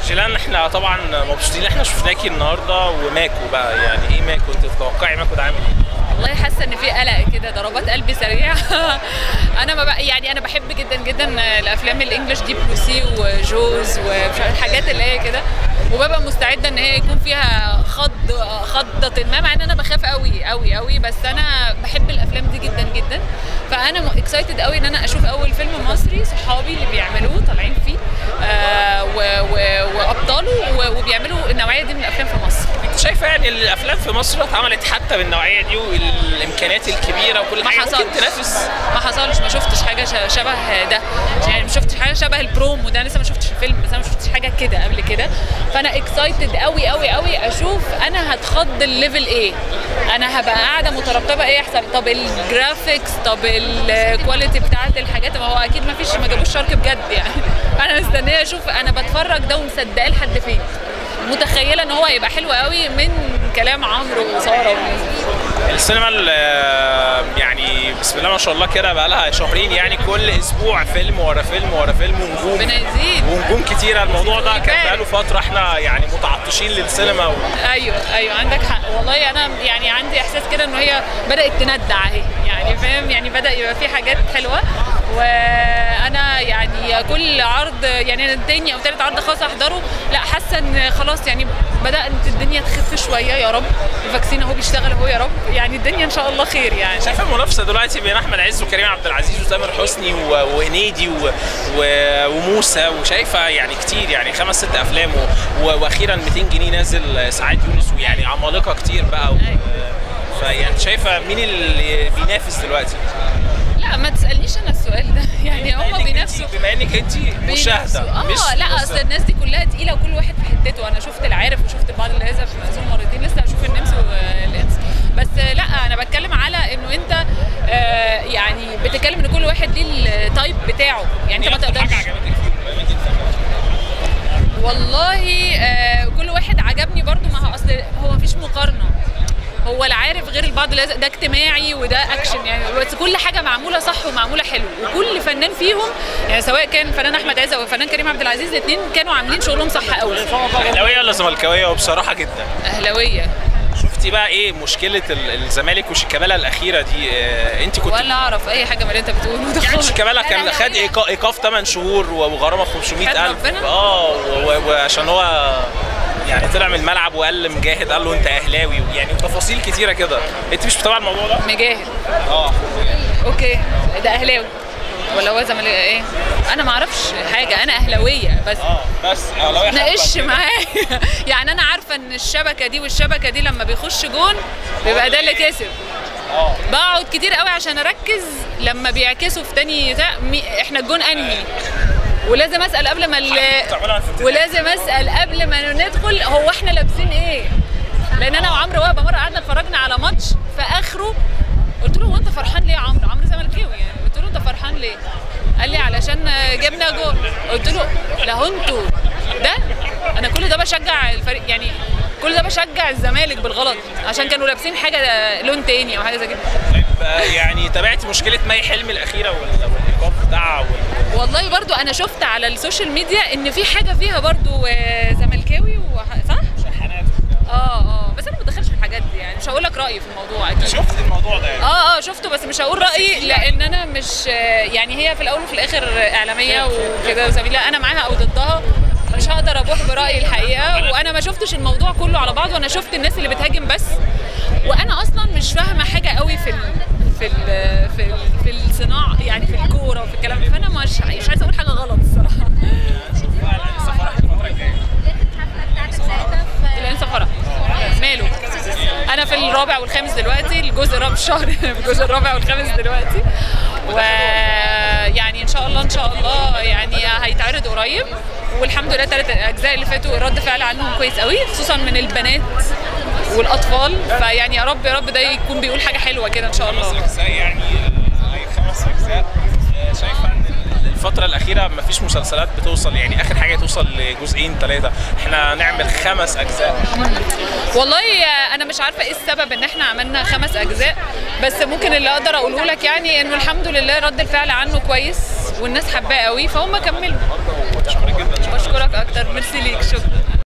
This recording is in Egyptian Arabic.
جيلان احنا طبعا مبسوطين احنا شفناكي النهارده وماكو بقى يعني ايه ماكو انت تتوقعي ماكو ده عامل ايه؟ والله حاسه ان في قلق كده ضربات قلبي سريعه انا ما بقى يعني انا بحب جدا جدا الافلام الانجليش ديب لوسي وجوز والحاجات اللي هي كده وببقى مستعده ان هي يكون فيها خض خضه ما مع ان انا بخاف قوي قوي قوي بس انا بحب الافلام دي جدا جدا فانا اكسايتد قوي ان انا اشوف اول فيلم مصري صحابي اللي بيعملوه طالعين فيه آه و- و- وابطاله و- وبيعملوا النوعيه دي من الافلام في مصر انت شايفه يعني الافلام في مصر اتعملت حتى بالنوعيه دي والامكانيات الكبيره وكل ما حاجه حصلش ممكن تنافس ما حصلش ما شفتش حاجه ش- شبه ده يعني ما شفتش حاجه شبه البرومو ده أنا لسه ما شفتش الفيلم بس انا ما شفتش حاجه كده قبل كده فانا اكسايتد قوي قوي قوي اشوف انا هتخض الليفل ايه انا هبقى قاعده مترقبه ايه يحصل طب الجرافيكس طب الكواليتي بتاعت الحاجات ما هو اكيد ما فيش ما جابوش شارك بجد يعني انا مستنيه اشوف انا بتفرج ده ومصدقاه لحد فين متخيله ان هو هيبقى حلو قوي من كلام عمرو وساره والناس دي. السينما ال- يعني بسم الله ما شاء الله كده بقى لها شهرين يعني كل اسبوع فيلم ورا فيلم ورا فيلم ونجوم ربنا يزيد ونجوم كتيره الموضوع ده كان يبارك. بقاله فتره احنا يعني متعطشين للسينما و... ايوه ايوه عندك حق والله انا يعني عندي احساس كده ان هي بدات تندع اهي يعني فاهم يعني بدا يبقى في حاجات حلوه وانا يعني كل عرض يعني انا تاني او تالت عرض خاص احضره لا حاسه ان خلاص يعني بدات الدنيا تخف شويه يا رب الفاكسين اهو بيشتغل اهو يا رب يعني الدنيا ان شاء الله خير يعني شايفه المنافسه دلوقتي بين احمد عز وكريم عبد العزيز وتامر حسني و- وهنيدي و... و... وموسى وشايفه يعني كتير يعني خمس ست افلام و... و... واخيرا 200 جنيه نازل سعاد يونس ويعني عمالقه كتير بقى و... فيعني شايفه مين اللي بينافس دلوقتي؟ لا ما تسالنيش انا السؤال ده يعني بما هم إنك بينافسوا انت- بما انك انت مشاهده اه لا اصل الناس دي كلها تقيله وكل واحد في حتته انا شفت العارف وشفت بعض اللي هذا في مأذون مرتين لسه هشوف النمس والانس بس لا انا بتكلم على انه انت آه يعني بتتكلم ان كل واحد ليه التايب بتاعه يعني انت ما تقدرش والله آه كل واحد عجبني برضو ما هو اصل هو مفيش مقارنه هو العارف غير البعض اللي ده اجتماعي وده اكشن يعني بس كل حاجه معموله صح ومعموله حلو وكل فنان فيهم يعني سواء كان فنان احمد عز او فنان كريم عبد العزيز الاثنين كانوا عاملين شغلهم صح قوي اهلاويه ولا زملكاويه وبصراحه جدا اهلاويه شفتي بقى ايه مشكله ال- الزمالك وشيكابالا الاخيره دي آه انت كنت ولا اعرف اي حاجه من اللي انت بتقوله ده يعني خالص. شيكابالا لا، كان لا، خد هي- إيقا- ايقاف 8 شهور وغرامه 500000 ربنا؟ اه و- و- وعشان هو يعني طلع من الملعب وقال مجاهد قال له انت اهلاوي يعني تفاصيل كتيره كده انت مش متابع الموضوع ده؟ مجاهد اه اوكي ده اهلاوي ولا هو زمالك ايه انا ما اعرفش حاجه انا اهلاويه بس اه بس اهلاويه ناقش معايا يعني انا عارفه ان الشبكه دي والشبكه دي لما بيخش جون بيبقى ده اللي كسب اه بقعد كتير قوي عشان اركز لما بيعكسوا في تاني بتاع مي- احنا الجون انهي ولازم اسال قبل ما ال- بتعملها في ابتدائي. ولازم اسال قبل ما ندخل هو احنا لابسين ايه لان انا وعمرو وهبه مره قعدنا اتفرجنا على ماتش في اخره قلت له هو انت فرحان ليه يا عمرو عمرو زملكاوي يعني قلت له انت فرحان ليه قال لي علشان جبنا جول قلت له لا هو انتوا ده انا كل ده بشجع الفريق يعني كل ده بشجع الزمالك بالغلط عشان كانوا لابسين حاجه لون تاني او حاجه زي كده طيب آه، يعني تابعت مشكله مي حلمي الاخيره وال- والايقاف بتاعها وال- والله برضو انا شفت على السوشيال ميديا ان في حاجه فيها برضو آه، زملكاوي وح- صح شحنات اه اه بس انا ما بدخلش في الحاجات دي يعني مش هقول لك رايي في الموضوع اكيد شفت الموضوع ده يعني اه اه شفته بس مش هقول رايي لان انا مش آه، يعني هي في الاول وفي الاخر اعلاميه وكده زميله انا معاها او ضدها مش هقدر ابوح برايي الحقيقه وانا ما شفتش الموضوع كله على بعضه وانا شفت الناس اللي بتهاجم بس وانا اصلا مش فاهمه حاجه قوي في ال في ال في ال في الصناعه يعني في الكوره وفي الكلام ده فانا مش مش عايزه اقول حاجه غلط الصراحه شوف بقى لسه فرح الفتره الجايه الانسه فرح ماله انا في الرابع والخامس دلوقتي الجزء الرابع الشهر في الجزء الرابع والخامس دلوقتي ويعني ان شاء الله ان شاء الله يعني هيتعرض قريب والحمد لله ثلاث اجزاء اللي فاتوا رد فعل عنهم كويس قوي خصوصا من البنات والاطفال فيعني يا رب يا رب ده يكون بيقول حاجه حلوه كده ان شاء خمس الله اجزاء يعني اي خمس اجزاء آه، شايفه ان الفترة الأخيرة مفيش مسلسلات بتوصل يعني آخر حاجة توصل لجزئين ثلاثة، احنا نعمل خمس أجزاء والله انا مش عارفه ايه السبب ان احنا عملنا خمس اجزاء بس ممكن اللي اقدر اقوله لك يعني انه الحمد لله رد الفعل عنه كويس والناس حباه قوي فهم كملوا شكرا جدا بشكرك اكتر ميرسي ليك شكرا شكرا